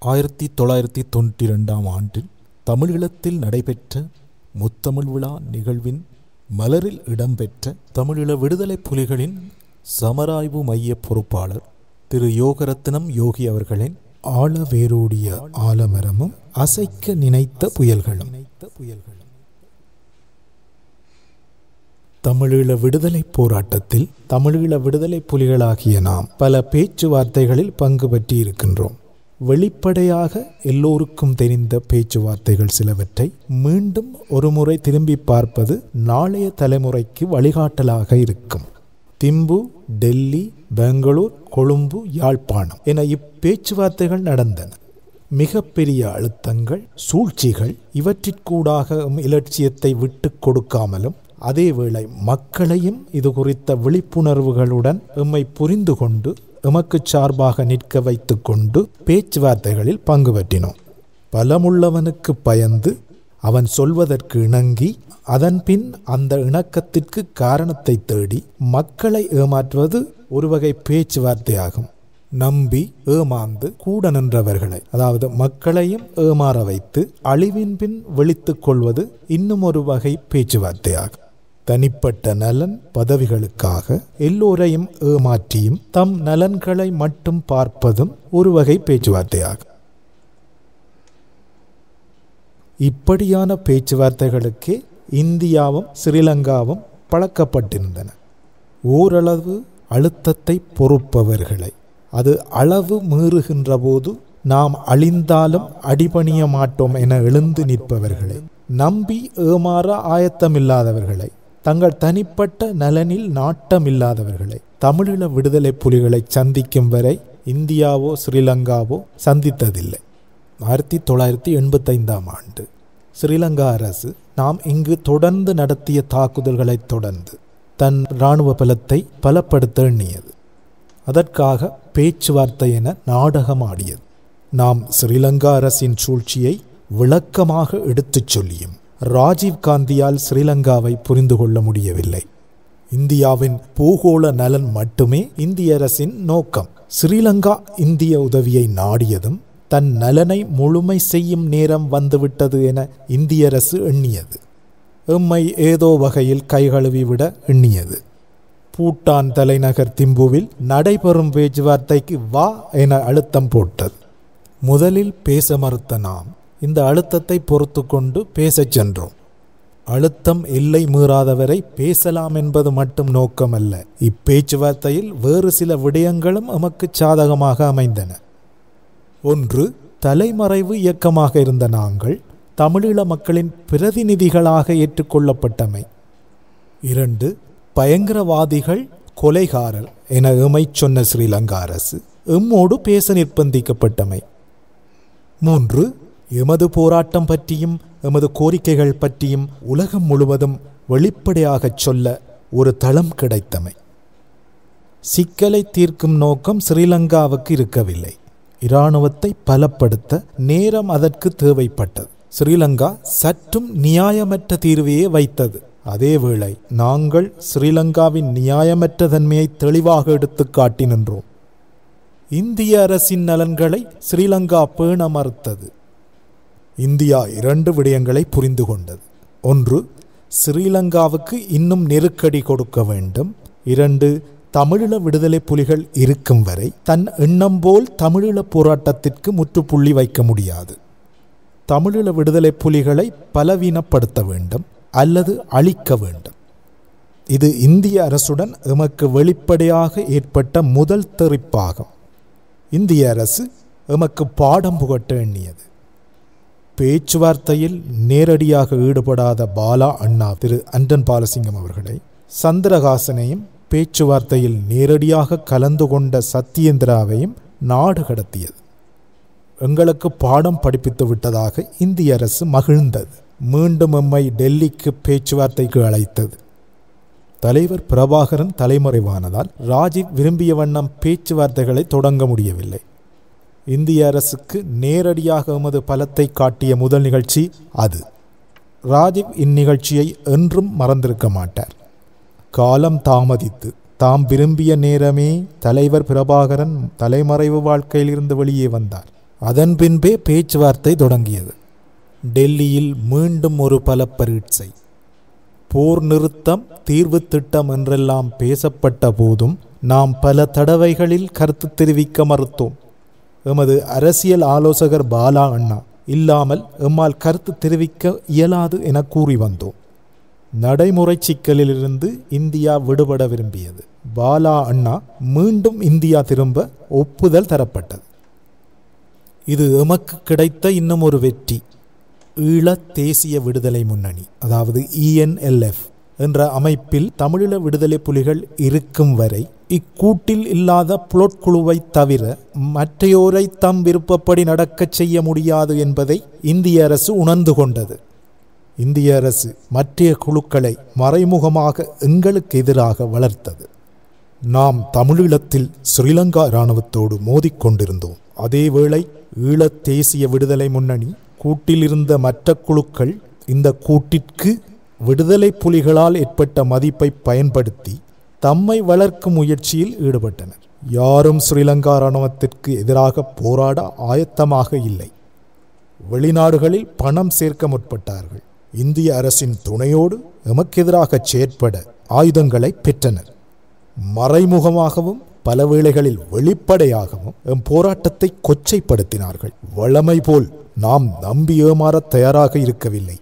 ஆயிரத்தி தொள்ளாயிரத்தி தொண்ணூற்றி ரெண்டாம் ஆண்டில் தமிழீழத்தில் நடைபெற்ற முத்தமிழ் விழா நிகழ்வின் மலரில் இடம்பெற்ற தமிழீழ விடுதலை புலிகளின் சமராய்வு மைய பொறுப்பாளர் திரு யோகரத்னம் யோகி அவர்களின் ஆழ வேரூடிய ஆலமரமும் அசைக்க நினைத்த புயல்களும் தமிழீழ விடுதலை போராட்டத்தில் தமிழீழ விடுதலை புலிகளாகிய நாம் பல பேச்சுவார்த்தைகளில் பங்கு பற்றி இருக்கின்றோம் வெளிப்படையாக எல்லோருக்கும் தெரிந்த பேச்சுவார்த்தைகள் சிலவற்றை மீண்டும் ஒருமுறை திரும்பி பார்ப்பது நாளைய தலைமுறைக்கு வழிகாட்டலாக இருக்கும் திம்பு டெல்லி பெங்களூர் கொழும்பு யாழ்ப்பாணம் என இப்பேச்சுவார்த்தைகள் நடந்தன மிகப்பெரிய அழுத்தங்கள் சூழ்ச்சிகள் இவற்றிற்கூடாக எம் இலட்சியத்தை விட்டு கொடுக்காமலும் அதேவேளை மக்களையும் இது குறித்த விழிப்புணர்வுகளுடன் எம்மை புரிந்து கொண்டு எமக்கு சார்பாக நிற்க வைத்துக் கொண்டு பேச்சுவார்த்தைகளில் பங்கு பற்றினோம் பலமுள்ளவனுக்கு பயந்து அவன் சொல்வதற்கு இணங்கி அதன்பின் அந்த இணக்கத்திற்கு காரணத்தை தேடி மக்களை ஏமாற்றுவது ஒரு வகை பேச்சுவார்த்தையாகும் நம்பி ஏமாந்து கூட நின்றவர்களை அதாவது மக்களையும் ஏமாற வைத்து அழிவின் பின் விழித்துக் கொள்வது இன்னும் ஒரு வகை பேச்சுவார்த்தையாகும் தனிப்பட்ட நலன் பதவிகளுக்காக எல்லோரையும் ஏமாற்றியும் தம் நலன்களை மட்டும் பார்ப்பதும் ஒரு வகை பேச்சுவார்த்தையாகும் இப்படியான பேச்சுவார்த்தைகளுக்கே இந்தியாவும் ஸ்ரீலங்காவும் பழக்கப்பட்டிருந்தன ஓரளவு அழுத்தத்தை பொறுப்பவர்களை அது அளவு மீறுகின்ற போது நாம் அழிந்தாலும் அடிபணிய மாட்டோம் என எழுந்து நிற்பவர்களை நம்பி ஏமாற ஆயத்தமில்லாதவர்களை தங்கள் தனிப்பட்ட நலனில் நாட்டமில்லாதவர்களை தமிழீழ விடுதலை புலிகளை சந்திக்கும் வரை இந்தியாவோ ஸ்ரீலங்காவோ சந்தித்ததில்லை ஆயிரத்தி தொள்ளாயிரத்தி எண்பத்தைந்தாம் ஆண்டு ஸ்ரீலங்கா அரசு நாம் இங்கு தொடர்ந்து நடத்திய தாக்குதல்களைத் தொடர்ந்து தன் இராணுவ பலத்தை பலப்படுத்த எண்ணியது அதற்காக பேச்சுவார்த்தை என நாடகம் ஆடியது நாம் ஸ்ரீலங்கா அரசின் சூழ்ச்சியை விளக்கமாக எடுத்துச் சொல்லியும் ராஜீவ் காந்தியால் ஸ்ரீலங்காவை புரிந்து கொள்ள முடியவில்லை இந்தியாவின் பூகோள நலன் மட்டுமே இந்திய அரசின் நோக்கம் ஸ்ரீலங்கா இந்திய உதவியை நாடியதும் தன் நலனை முழுமை செய்யும் நேரம் வந்துவிட்டது என இந்திய அரசு எண்ணியது எம்மை ஏதோ வகையில் கைகழுவி விட எண்ணியது பூட்டான் தலைநகர் திம்புவில் நடைபெறும் பேச்சுவார்த்தைக்கு வா என அழுத்தம் போட்டது முதலில் பேச மறுத்த நாம் இந்த அழுத்தத்தை பொறுத்து கொண்டு பேசச் சென்றோம் அழுத்தம் எல்லை மீறாதவரை பேசலாம் என்பது மட்டும் நோக்கமல்ல இப்பேச்சுவார்த்தையில் வேறு சில விடயங்களும் எமக்கு சாதகமாக அமைந்தன ஒன்று தலைமறைவு இயக்கமாக இருந்த நாங்கள் தமிழீழ மக்களின் பிரதிநிதிகளாக ஏற்றுக்கொள்ளப்பட்டமை இரண்டு பயங்கரவாதிகள் கொலைகாரர் என எமைச் சொன்ன ஸ்ரீலங்கா அரசு எம்மோடு பேச நிர்பந்திக்கப்பட்டமை மூன்று எமது போராட்டம் பற்றியும் எமது கோரிக்கைகள் பற்றியும் உலகம் முழுவதும் வெளிப்படையாகச் சொல்ல ஒரு தளம் கிடைத்தமை சிக்கலை தீர்க்கும் நோக்கம் ஸ்ரீலங்காவுக்கு இருக்கவில்லை இராணுவத்தை பலப்படுத்த நேரம் அதற்கு தேவைப்பட்டது ஸ்ரீலங்கா சற்றும் நியாயமற்ற தீர்வையே வைத்தது அதேவேளை நாங்கள் ஸ்ரீலங்காவின் நியாயமற்ற தன்மையை தெளிவாக எடுத்து காட்டி நின்றோம் இந்திய அரசின் நலன்களை ஸ்ரீலங்கா பேண மறுத்தது இந்தியா இரண்டு விடயங்களை புரிந்து கொண்டது ஒன்று ஸ்ரீலங்காவுக்கு இன்னும் நெருக்கடி கொடுக்க வேண்டும் இரண்டு தமிழீழ விடுதலை புலிகள் இருக்கும் வரை தன் எண்ணம் போல் தமிழீழ போராட்டத்திற்கு முற்றுப்புள்ளி வைக்க முடியாது தமிழீழ விடுதலை புலிகளை பலவீனப்படுத்த வேண்டும் அல்லது அழிக்க வேண்டும் இது இந்திய அரசுடன் எமக்கு வெளிப்படையாக ஏற்பட்ட முதல் தெரிப்பாகும் இந்திய அரசு எமக்கு பாடம் புகட்ட எண்ணியது பேச்சுவார்த்தையில் நேரடியாக ஈடுபடாத பாலா அண்ணா திரு அண்டன் பாலசிங்கம் அவர்களை சந்திரகாசனையும் பேச்சுவார்த்தையில் நேரடியாக கலந்து கொண்ட சத்யேந்திராவையும் நாடு கடத்தியது எங்களுக்கு பாடம் படிப்பித்து விட்டதாக இந்திய அரசு மகிழ்ந்தது மீண்டும் எம்மை டெல்லிக்கு பேச்சுவார்த்தைக்கு அழைத்தது தலைவர் பிரபாகரன் தலைமறைவானதால் ராஜீவ் விரும்பிய வண்ணம் பேச்சுவார்த்தைகளை தொடங்க முடியவில்லை இந்திய அரசுக்கு நேரடியாக எமது பலத்தை காட்டிய முதல் நிகழ்ச்சி அது ராஜீவ் இந்நிகழ்ச்சியை என்றும் மறந்திருக்க மாட்டார் காலம் தாமதித்து தாம் விரும்பிய நேரமே தலைவர் பிரபாகரன் தலைமறைவு வாழ்க்கையிலிருந்து வெளியே வந்தார் அதன் பின்பே பேச்சுவார்த்தை தொடங்கியது டெல்லியில் மீண்டும் ஒரு பல பரீட்சை போர் நிறுத்தம் தீர்வு திட்டம் என்றெல்லாம் பேசப்பட்ட போதும் நாம் பல தடவைகளில் கருத்து தெரிவிக்க மறுத்தோம் எமது அரசியல் ஆலோசகர் பாலா அண்ணா இல்லாமல் எம்மால் கருத்து தெரிவிக்க இயலாது என கூறி வந்தோம் நடைமுறை சிக்கலிலிருந்து இந்தியா விடுபட விரும்பியது பாலா அண்ணா மீண்டும் இந்தியா திரும்ப ஒப்புதல் தரப்பட்டது இது எமக்கு கிடைத்த இன்னும் ஒரு வெற்றி ஈழத் தேசிய விடுதலை முன்னணி அதாவது இஎன்எல்எஃப் என்ற அமைப்பில் தமிழீழ விடுதலை புலிகள் இருக்கும் வரை இக்கூட்டில் இல்லாத புலோட் குழுவை தவிர மற்றையோரை தம் விருப்பப்படி நடக்கச் செய்ய முடியாது என்பதை இந்திய அரசு உணர்ந்து கொண்டது இந்திய அரசு மற்றைய குழுக்களை மறைமுகமாக எங்களுக்கு எதிராக வளர்த்தது நாம் தமிழீழத்தில் ஸ்ரீலங்கா இராணுவத்தோடு மோதிக்கொண்டிருந்தோம் அதேவேளை ஈழத் தேசிய விடுதலை முன்னணி கூட்டில் இருந்த மற்ற குழுக்கள் இந்த கூட்டிற்கு விடுதலை புலிகளால் ஏற்பட்ட மதிப்பை பயன்படுத்தி தம்மை வளர்க்கும் முயற்சியில் ஈடுபட்டனர் யாரும் ஸ்ரீலங்கா இராணுவத்திற்கு எதிராக போராட ஆயத்தமாக இல்லை வெளிநாடுகளில் பணம் சேர்க்க முற்பட்டார்கள் இந்திய அரசின் துணையோடு எமக்கெதிராக செயற்பட ஆயுதங்களை பெற்றனர் மறைமுகமாகவும் பல வேளைகளில் வெளிப்படையாகவும் எம் போராட்டத்தை கொச்சைப்படுத்தினார்கள் வளமை போல் நாம் நம்பி ஏமாறத் தயாராக இருக்கவில்லை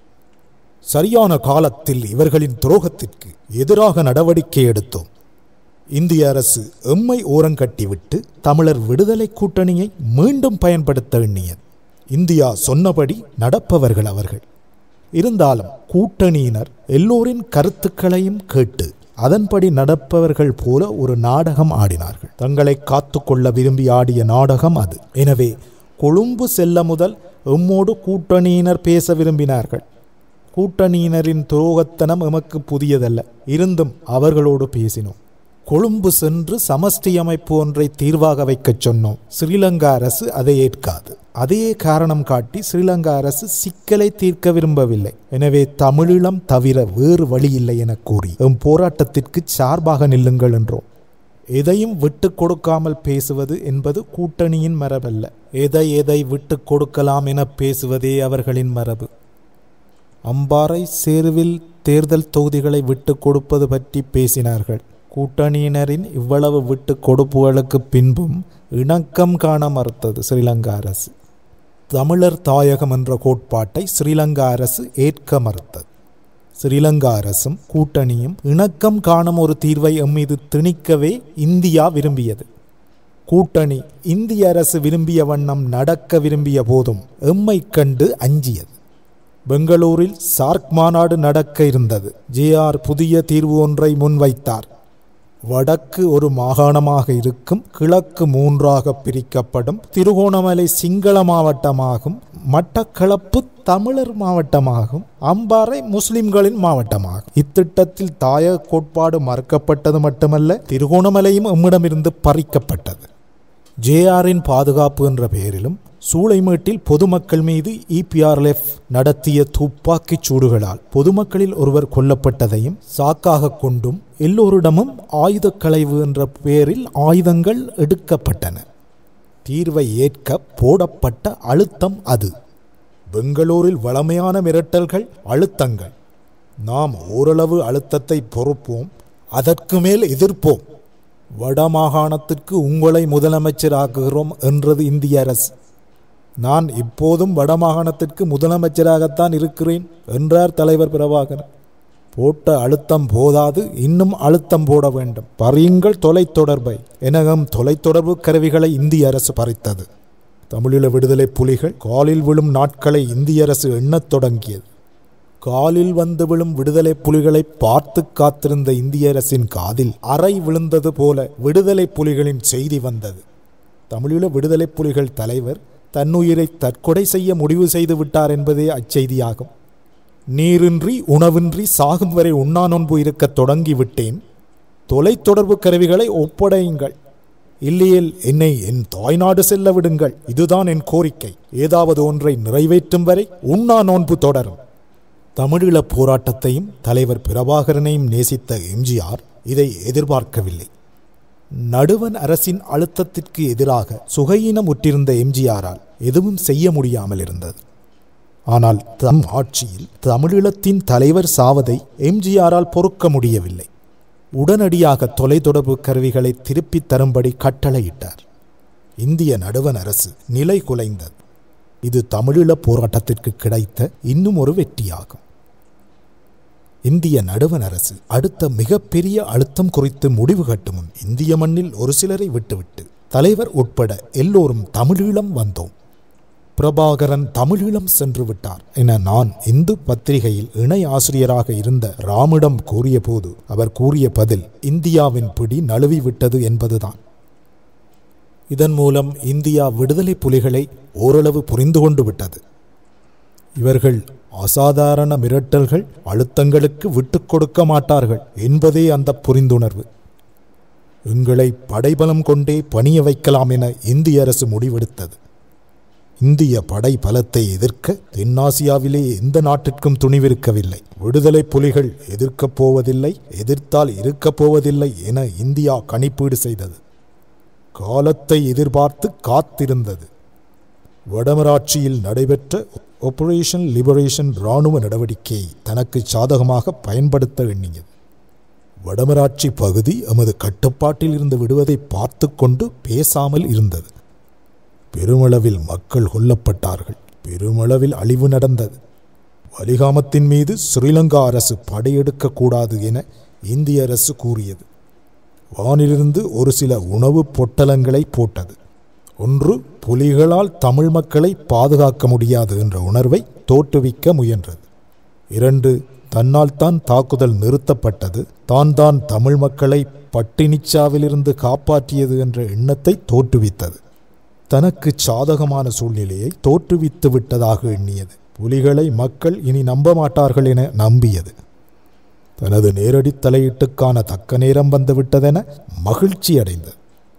சரியான காலத்தில் இவர்களின் துரோகத்திற்கு எதிராக நடவடிக்கை எடுத்தோம் இந்திய அரசு எம்மை ஓரங்கட்டிவிட்டு தமிழர் விடுதலை கூட்டணியை மீண்டும் பயன்படுத்த எண்ணியது இந்தியா சொன்னபடி நடப்பவர்கள் அவர்கள் இருந்தாலும் கூட்டணியினர் எல்லோரின் கருத்துக்களையும் கேட்டு அதன்படி நடப்பவர்கள் போல ஒரு நாடகம் ஆடினார்கள் தங்களை காத்துக்கொள்ள விரும்பி ஆடிய நாடகம் அது எனவே கொழும்பு செல்ல முதல் எம்மோடு கூட்டணியினர் பேச விரும்பினார்கள் கூட்டணியினரின் துரோகத்தனம் எமக்கு புதியதல்ல இருந்தும் அவர்களோடு பேசினோம் கொழும்பு சென்று சமஷ்டி அமைப்பு ஒன்றை தீர்வாக வைக்கச் சொன்னோம் ஸ்ரீலங்கா அரசு அதை ஏற்காது அதையே காரணம் காட்டி ஸ்ரீலங்கா அரசு சிக்கலை தீர்க்க விரும்பவில்லை எனவே தமிழீழம் தவிர வேறு வழி இல்லை என கூறி எம் போராட்டத்திற்கு சார்பாக நில்லுங்கள் என்றோம் எதையும் விட்டு கொடுக்காமல் பேசுவது என்பது கூட்டணியின் மரபல்ல எதை எதை விட்டு கொடுக்கலாம் என பேசுவதே அவர்களின் மரபு அம்பாறை சேர்வில் தேர்தல் தொகுதிகளை விட்டு கொடுப்பது பற்றி பேசினார்கள் கூட்டணியினரின் இவ்வளவு விட்டு கொடுப்புகளுக்கு பின்பும் இணக்கம் காண மறுத்தது ஸ்ரீலங்கா அரசு தமிழர் தாயகம் என்ற கோட்பாட்டை ஸ்ரீலங்கா அரசு ஏற்க மறுத்தது ஸ்ரீலங்கா அரசும் கூட்டணியும் இணக்கம் காணும் ஒரு தீர்வை எம்மீது திணிக்கவே இந்தியா விரும்பியது கூட்டணி இந்திய அரசு விரும்பிய வண்ணம் நடக்க விரும்பிய போதும் எம்மை கண்டு அஞ்சியது பெங்களூரில் சார்க் மாநாடு நடக்க இருந்தது ஜேஆர் புதிய தீர்வு ஒன்றை முன்வைத்தார் வடக்கு ஒரு மாகாணமாக இருக்கும் கிழக்கு மூன்றாக பிரிக்கப்படும் திருகோணமலை சிங்கள மாவட்டமாகும் மட்டக்களப்பு தமிழர் மாவட்டமாகும் அம்பாறை முஸ்லிம்களின் மாவட்டமாகும் இத்திட்டத்தில் தாயக கோட்பாடு மறுக்கப்பட்டது மட்டுமல்ல திருகோணமலையும் எம்மிடமிருந்து பறிக்கப்பட்டது ஜேஆரின் பாதுகாப்பு என்ற பெயரிலும் சூளைமேட்டில் பொதுமக்கள் மீது இபிஆர்எஃப் நடத்திய துப்பாக்கிச் சூடுகளால் பொதுமக்களில் ஒருவர் கொல்லப்பட்டதையும் சாக்காக கொண்டும் எல்லோரிடமும் ஆயுதக் களைவு என்ற பெயரில் ஆயுதங்கள் எடுக்கப்பட்டன தீர்வை ஏற்க போடப்பட்ட அழுத்தம் அது பெங்களூரில் வளமையான மிரட்டல்கள் அழுத்தங்கள் நாம் ஓரளவு அழுத்தத்தை பொறுப்போம் அதற்கு மேல் எதிர்ப்போம் வடமாகாணத்திற்கு உங்களை முதலமைச்சராக்குகிறோம் என்றது இந்திய அரசு நான் இப்போதும் வடமாகாணத்திற்கு முதலமைச்சராகத்தான் இருக்கிறேன் என்றார் தலைவர் பிரபாகரன் போட்ட அழுத்தம் போதாது இன்னும் அழுத்தம் போட வேண்டும் பறியுங்கள் தொலைத்தொடர்பை எனகம் தொலைத்தொடர்பு கருவிகளை இந்திய அரசு பறித்தது தமிழீழ விடுதலை புலிகள் காலில் விழும் நாட்களை இந்திய அரசு எண்ணத் தொடங்கியது காலில் வந்து விழும் விடுதலை புலிகளை பார்த்து காத்திருந்த இந்திய அரசின் காதில் அறை விழுந்தது போல விடுதலை புலிகளின் செய்தி வந்தது தமிழீழ விடுதலை புலிகள் தலைவர் தன்னுயிரை தற்கொலை செய்ய முடிவு செய்து விட்டார் என்பதே அச்செய்தியாகும் நீரின்றி உணவின்றி சாகும் வரை உண்ணா நோன்பு இருக்கத் தொடங்கிவிட்டேன் தொலைத்தொடர்பு கருவிகளை ஒப்படையுங்கள் இல்லையேல் என்னை என் தாய்நாடு செல்ல விடுங்கள் இதுதான் என் கோரிக்கை ஏதாவது ஒன்றை நிறைவேற்றும் வரை உண்ணா நோன்பு தொடரும் தமிழீழ போராட்டத்தையும் தலைவர் பிரபாகரனையும் நேசித்த எம்ஜிஆர் இதை எதிர்பார்க்கவில்லை நடுவன் அரசின் அழுத்தத்திற்கு எதிராக சுகையினம் உற்றிருந்த எம்ஜிஆரால் எதுவும் செய்ய முடியாமல் இருந்தது ஆனால் தம் ஆட்சியில் தமிழீழத்தின் தலைவர் சாவதை எம்ஜிஆரால் பொறுக்க முடியவில்லை உடனடியாக தொலைத்தொடர்பு கருவிகளை திருப்பித் தரும்படி கட்டளையிட்டார் இந்திய நடுவன் அரசு நிலை குலைந்தது இது தமிழீழ போராட்டத்திற்கு கிடைத்த இன்னும் ஒரு வெற்றியாகும் இந்திய நடுவன் அரசு அடுத்த மிகப்பெரிய அழுத்தம் குறித்து முடிவு கட்டும் முன் இந்திய மண்ணில் ஒரு சிலரை விட்டுவிட்டு தலைவர் உட்பட எல்லோரும் தமிழீழம் வந்தோம் பிரபாகரன் தமிழீழம் சென்று விட்டார் என நான் இந்து பத்திரிகையில் இணை ஆசிரியராக இருந்த ராமிடம் கூறியபோது அவர் கூறிய பதில் இந்தியாவின் பிடி நழுவி விட்டது என்பதுதான் இதன் மூலம் இந்தியா விடுதலை புலிகளை ஓரளவு புரிந்து கொண்டு விட்டது இவர்கள் அசாதாரண மிரட்டல்கள் அழுத்தங்களுக்கு விட்டுக் கொடுக்க மாட்டார்கள் என்பதே அந்த புரிந்துணர்வு எங்களை படைபலம் கொண்டே பணிய வைக்கலாம் என இந்திய அரசு முடிவெடுத்தது இந்திய படை பலத்தை எதிர்க்க தென்னாசியாவிலே எந்த நாட்டிற்கும் துணிவிருக்கவில்லை விடுதலை புலிகள் எதிர்க்கப் போவதில்லை எதிர்த்தால் இருக்கப் போவதில்லை என இந்தியா கணிப்பீடு செய்தது காலத்தை எதிர்பார்த்து காத்திருந்தது வடமராட்சியில் நடைபெற்ற ஆபரேஷன் லிபரேஷன் இராணுவ நடவடிக்கையை தனக்கு சாதகமாக பயன்படுத்த எண்ணியது வடமராட்சி பகுதி எமது கட்டுப்பாட்டில் இருந்து விடுவதை பார்த்து கொண்டு பேசாமல் இருந்தது பெருமளவில் மக்கள் கொல்லப்பட்டார்கள் பெருமளவில் அழிவு நடந்தது வலிகாமத்தின் மீது ஸ்ரீலங்கா அரசு படையெடுக்க கூடாது என இந்திய அரசு கூறியது வானிலிருந்து ஒரு சில உணவுப் பொட்டலங்களை போட்டது ஒன்று புலிகளால் தமிழ் மக்களை பாதுகாக்க முடியாது என்ற உணர்வை தோற்றுவிக்க முயன்றது இரண்டு தன்னால் தான் தாக்குதல் நிறுத்தப்பட்டது தான் தான் தமிழ் மக்களை பட்டினிச்சாவிலிருந்து காப்பாற்றியது என்ற எண்ணத்தை தோற்றுவித்தது தனக்கு சாதகமான சூழ்நிலையை தோற்றுவித்து விட்டதாக எண்ணியது புலிகளை மக்கள் இனி நம்ப மாட்டார்கள் என நம்பியது தனது நேரடி தலையீட்டுக்கான தக்க நேரம் வந்துவிட்டதென மகிழ்ச்சி அடைந்தது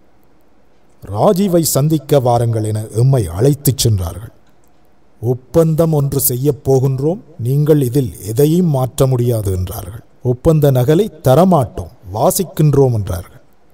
ராஜீவை சந்திக்க வாருங்கள் என எம்மை அழைத்துச் சென்றார்கள் ஒப்பந்தம் ஒன்று செய்யப் போகின்றோம் நீங்கள் இதில் எதையும் மாற்ற முடியாது என்றார்கள் ஒப்பந்த நகலை தரமாட்டோம் வாசிக்கின்றோம் என்றார்கள்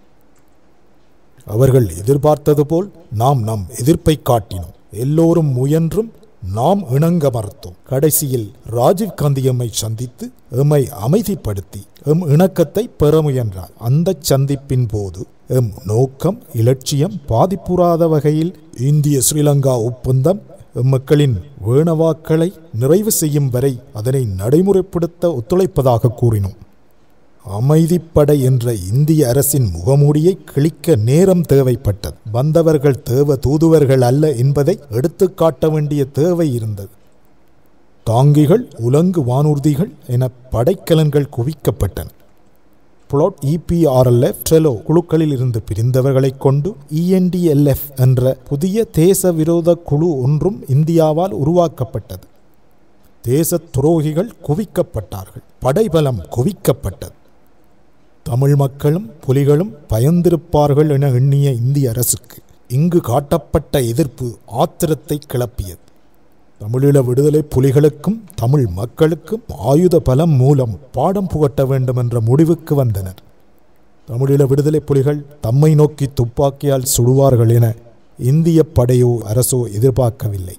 அவர்கள் எதிர்பார்த்தது போல் நாம் நம் எதிர்ப்பை காட்டினோம் எல்லோரும் முயன்றும் நாம் இணங்க மறுத்தோம் கடைசியில் ராஜீவ் காந்தி எம்மை சந்தித்து எம்மை அமைதிப்படுத்தி எம் இணக்கத்தை பெற முயன்றார் அந்த சந்திப்பின் போது எம் நோக்கம் இலட்சியம் பாதிப்புறாத வகையில் இந்திய ஸ்ரீலங்கா ஒப்பந்தம் எம்மக்களின் வேணவாக்களை நிறைவு செய்யும் வரை அதனை நடைமுறைப்படுத்த ஒத்துழைப்பதாக கூறினோம் அமைதிப்படை என்ற இந்திய அரசின் முகமூடியை கிழிக்க நேரம் தேவைப்பட்டது வந்தவர்கள் தேவ தூதுவர்கள் அல்ல என்பதை எடுத்துக்காட்ட வேண்டிய தேவை இருந்தது தாங்கிகள் உலங்கு வானூர்திகள் என படைக்கலன்கள் குவிக்கப்பட்டன புளோட் இபிஆர்எல்எஃப் ட்ரெலோ குழுக்களில் இருந்து பிரிந்தவர்களைக் கொண்டு இஎன்டிஎல்எஃப் என்ற புதிய தேச விரோத குழு ஒன்றும் இந்தியாவால் உருவாக்கப்பட்டது தேச துரோகிகள் குவிக்கப்பட்டார்கள் படைபலம் குவிக்கப்பட்டது தமிழ் மக்களும் புலிகளும் பயந்திருப்பார்கள் என எண்ணிய இந்திய அரசுக்கு இங்கு காட்டப்பட்ட எதிர்ப்பு ஆத்திரத்தை கிளப்பியது தமிழீழ விடுதலை புலிகளுக்கும் தமிழ் மக்களுக்கும் ஆயுத பலம் மூலம் பாடம் புகட்ட வேண்டும் என்ற முடிவுக்கு வந்தனர் தமிழீழ விடுதலை புலிகள் தம்மை நோக்கி துப்பாக்கியால் சுடுவார்கள் என இந்திய படையோ அரசோ எதிர்பார்க்கவில்லை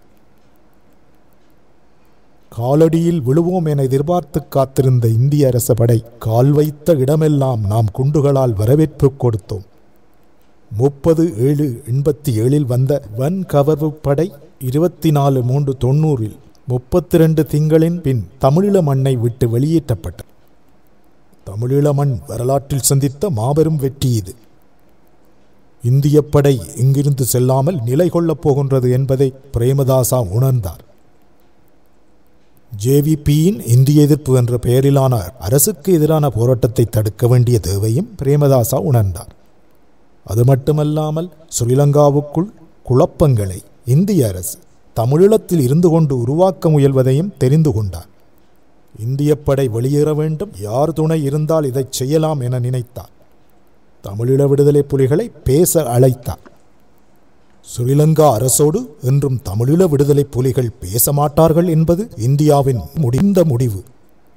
காலடியில் விழுவோம் என எதிர்பார்த்து காத்திருந்த இந்திய அரச படை கால் வைத்த இடமெல்லாம் நாம் குண்டுகளால் வரவேற்பு கொடுத்தோம் முப்பது ஏழு எண்பத்தி ஏழில் வந்த வன் கவர்வு படை இருபத்தி நாலு மூன்று தொண்ணூறில் முப்பத்தி ரெண்டு திங்களின் பின் தமிழீழ மண்ணை விட்டு வெளியேற்றப்பட்டது தமிழீழ மண் வரலாற்றில் சந்தித்த மாபெரும் வெற்றி இது இந்திய படை இங்கிருந்து செல்லாமல் நிலை கொள்ளப் போகின்றது என்பதை பிரேமதாசா உணர்ந்தார் ஜேவிபியின் இந்திய எதிர்ப்பு என்ற பெயரிலான அரசுக்கு எதிரான போராட்டத்தை தடுக்க வேண்டிய தேவையும் பிரேமதாசா உணர்ந்தார் அது மட்டுமல்லாமல் ஸ்ரீலங்காவுக்குள் குழப்பங்களை இந்திய அரசு தமிழீழத்தில் இருந்து கொண்டு உருவாக்க முயல்வதையும் தெரிந்து கொண்டார் இந்திய படை வெளியேற வேண்டும் யார் துணை இருந்தால் இதைச் செய்யலாம் என நினைத்தார் தமிழீழ விடுதலை புலிகளை பேச அழைத்தார் ஸ்ரீலங்கா அரசோடு என்றும் தமிழீழ விடுதலை புலிகள் பேச மாட்டார்கள் என்பது இந்தியாவின் முடிந்த முடிவு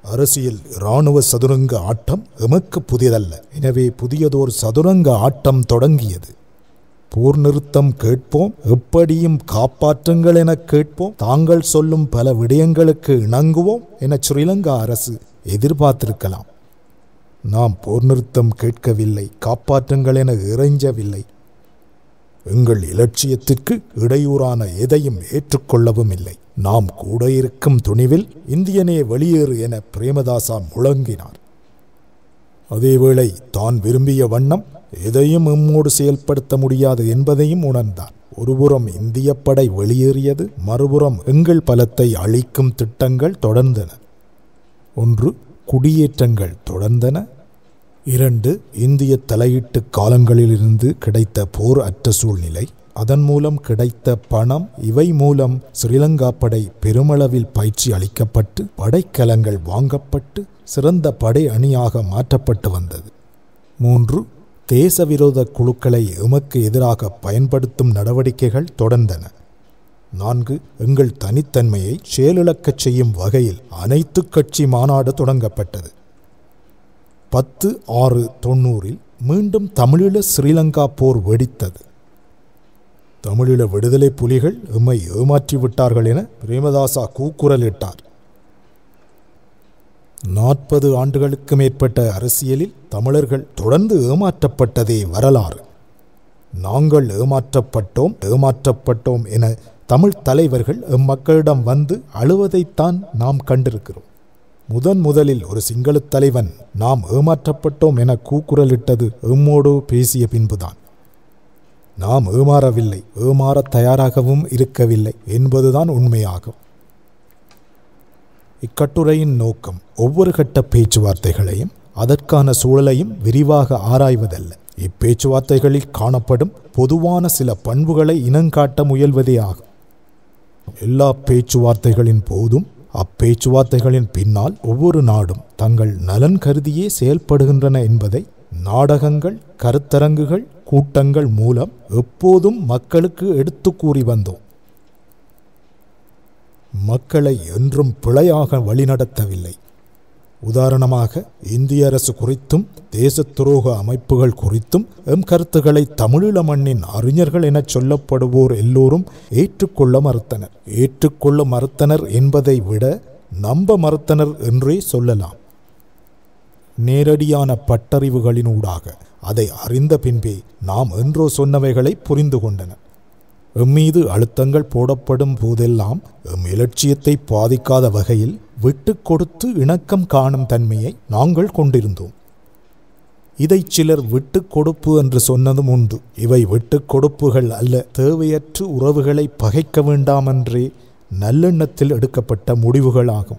அரசியல் இராணுவ சதுரங்க ஆட்டம் எமக்கு புதியதல்ல எனவே புதியதோர் சதுரங்க ஆட்டம் தொடங்கியது போர் நிறுத்தம் கேட்போம் எப்படியும் காப்பாற்றுங்கள் என கேட்போம் தாங்கள் சொல்லும் பல விடயங்களுக்கு இணங்குவோம் என ஸ்ரீலங்கா அரசு எதிர்பார்த்திருக்கலாம் நாம் போர் நிறுத்தம் கேட்கவில்லை காப்பாற்றுங்கள் என இறைஞ்சவில்லை எங்கள் இலட்சியத்திற்கு இடையூறான எதையும் ஏற்றுக்கொள்ளவும் இல்லை நாம் கூட இருக்கும் துணிவில் இந்தியனே வெளியேறு என பிரேமதாசா முழங்கினார் அதேவேளை தான் விரும்பிய வண்ணம் எதையும் எம்மோடு செயல்படுத்த முடியாது என்பதையும் உணர்ந்தார் ஒருபுறம் இந்திய படை வெளியேறியது மறுபுறம் எங்கள் பலத்தை அழிக்கும் திட்டங்கள் தொடர்ந்தன ஒன்று குடியேற்றங்கள் தொடர்ந்தன இரண்டு இந்திய தலையீட்டு காலங்களிலிருந்து கிடைத்த போர் அற்ற சூழ்நிலை அதன் மூலம் கிடைத்த பணம் இவை மூலம் ஸ்ரீலங்கா படை பெருமளவில் பயிற்சி அளிக்கப்பட்டு படைக்கலங்கள் வாங்கப்பட்டு சிறந்த படை அணியாக மாற்றப்பட்டு வந்தது மூன்று தேசவிரோத குழுக்களை எமக்கு எதிராக பயன்படுத்தும் நடவடிக்கைகள் தொடர்ந்தன நான்கு எங்கள் தனித்தன்மையை செயலிழக்கச் செய்யும் வகையில் அனைத்து கட்சி மாநாடு தொடங்கப்பட்டது பத்து ஆறு தொண்ணூறில் மீண்டும் தமிழீழ ஸ்ரீலங்கா போர் வெடித்தது தமிழீழ விடுதலை புலிகள் எம்மை ஏமாற்றி விட்டார்கள் என பிரேமதாசா கூக்குரலிட்டார் நாற்பது ஆண்டுகளுக்கு மேற்பட்ட அரசியலில் தமிழர்கள் தொடர்ந்து ஏமாற்றப்பட்டதே வரலாறு நாங்கள் ஏமாற்றப்பட்டோம் ஏமாற்றப்பட்டோம் என தமிழ் தலைவர்கள் எம்மக்களிடம் வந்து அழுவதைத்தான் நாம் கண்டிருக்கிறோம் முதன் முதலில் ஒரு சிங்களத் தலைவன் நாம் ஏமாற்றப்பட்டோம் என கூக்குரலிட்டது எம்மோடு பேசிய பின்புதான் நாம் ஏமாறவில்லை ஏமாற தயாராகவும் இருக்கவில்லை என்பதுதான் உண்மையாகும் இக்கட்டுரையின் நோக்கம் ஒவ்வொரு கட்ட பேச்சுவார்த்தைகளையும் அதற்கான சூழலையும் விரிவாக ஆராய்வதல்ல இப்பேச்சுவார்த்தைகளில் காணப்படும் பொதுவான சில பண்புகளை இனங்காட்ட முயல்வதே ஆகும் எல்லா பேச்சுவார்த்தைகளின் போதும் அப்பேச்சுவார்த்தைகளின் பின்னால் ஒவ்வொரு நாடும் தங்கள் நலன் கருதியே செயல்படுகின்றன என்பதை நாடகங்கள் கருத்தரங்குகள் கூட்டங்கள் மூலம் எப்போதும் மக்களுக்கு எடுத்து கூறி வந்தோம் மக்களை என்றும் பிழையாக வழிநடத்தவில்லை உதாரணமாக இந்திய அரசு குறித்தும் தேச துரோக அமைப்புகள் குறித்தும் எம் கருத்துக்களை தமிழீழ மண்ணின் அறிஞர்கள் எனச் சொல்லப்படுவோர் எல்லோரும் ஏற்றுக்கொள்ள மறுத்தனர் ஏற்றுக்கொள்ள மறுத்தனர் என்பதை விட நம்ப மறுத்தனர் என்றே சொல்லலாம் நேரடியான பட்டறிவுகளினூடாக அதை அறிந்த பின்பே நாம் என்றோ சொன்னவைகளை புரிந்து கொண்டனர் எம்மீது அழுத்தங்கள் போடப்படும் போதெல்லாம் எம் இலட்சியத்தை பாதிக்காத வகையில் விட்டு கொடுத்து இணக்கம் காணும் தன்மையை நாங்கள் கொண்டிருந்தோம் இதை சிலர் விட்டு கொடுப்பு என்று சொன்னதும் உண்டு இவை விட்டு கொடுப்புகள் அல்ல தேவையற்ற உறவுகளை பகைக்க வேண்டாம் என்றே நல்லெண்ணத்தில் எடுக்கப்பட்ட முடிவுகள் ஆகும்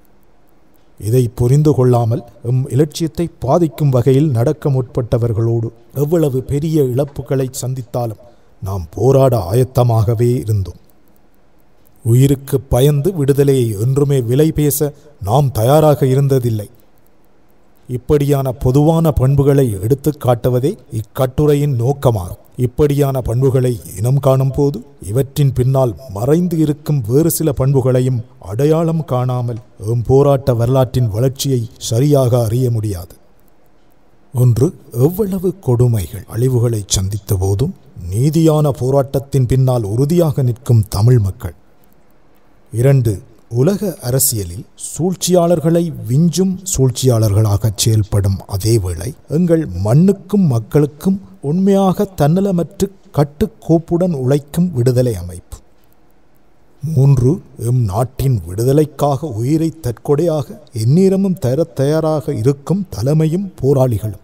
இதை புரிந்து கொள்ளாமல் எம் இலட்சியத்தை பாதிக்கும் வகையில் நடக்க முற்பட்டவர்களோடு எவ்வளவு பெரிய இழப்புகளை சந்தித்தாலும் நாம் போராட ஆயத்தமாகவே இருந்தோம் உயிருக்கு பயந்து விடுதலையை என்றுமே விலை பேச நாம் தயாராக இருந்ததில்லை இப்படியான பொதுவான பண்புகளை எடுத்துக் காட்டுவதே இக்கட்டுரையின் நோக்கமாகும் இப்படியான பண்புகளை இனம் காணும் போது இவற்றின் பின்னால் மறைந்து இருக்கும் வேறு சில பண்புகளையும் அடையாளம் காணாமல் எம் போராட்ட வரலாற்றின் வளர்ச்சியை சரியாக அறிய முடியாது ஒன்று எவ்வளவு கொடுமைகள் அழிவுகளை சந்தித்த போதும் நீதியான போராட்டத்தின் பின்னால் உறுதியாக நிற்கும் தமிழ் மக்கள் இரண்டு உலக அரசியலில் சூழ்ச்சியாளர்களை விஞ்சும் சூழ்ச்சியாளர்களாக செயல்படும் அதேவேளை எங்கள் மண்ணுக்கும் மக்களுக்கும் உண்மையாக தன்னலமற்று கட்டுக்கோப்புடன் உழைக்கும் விடுதலை அமைப்பு மூன்று எம் நாட்டின் விடுதலைக்காக உயிரை தற்கொடையாக எந்நேரமும் தரத் தயாராக இருக்கும் தலைமையும் போராளிகளும்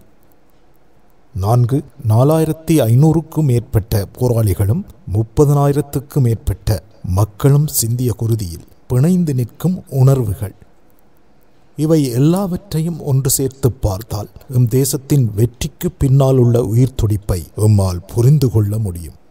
நான்கு நாலாயிரத்தி ஐநூறுக்கும் மேற்பட்ட போராளிகளும் முப்பதனாயிரத்துக்கும் மேற்பட்ட மக்களும் சிந்திய குருதியில் பிணைந்து நிற்கும் உணர்வுகள் இவை எல்லாவற்றையும் ஒன்று சேர்த்து பார்த்தால் எம் தேசத்தின் வெற்றிக்கு பின்னால் உள்ள உயிர் துடிப்பை எம்மால் புரிந்து கொள்ள முடியும்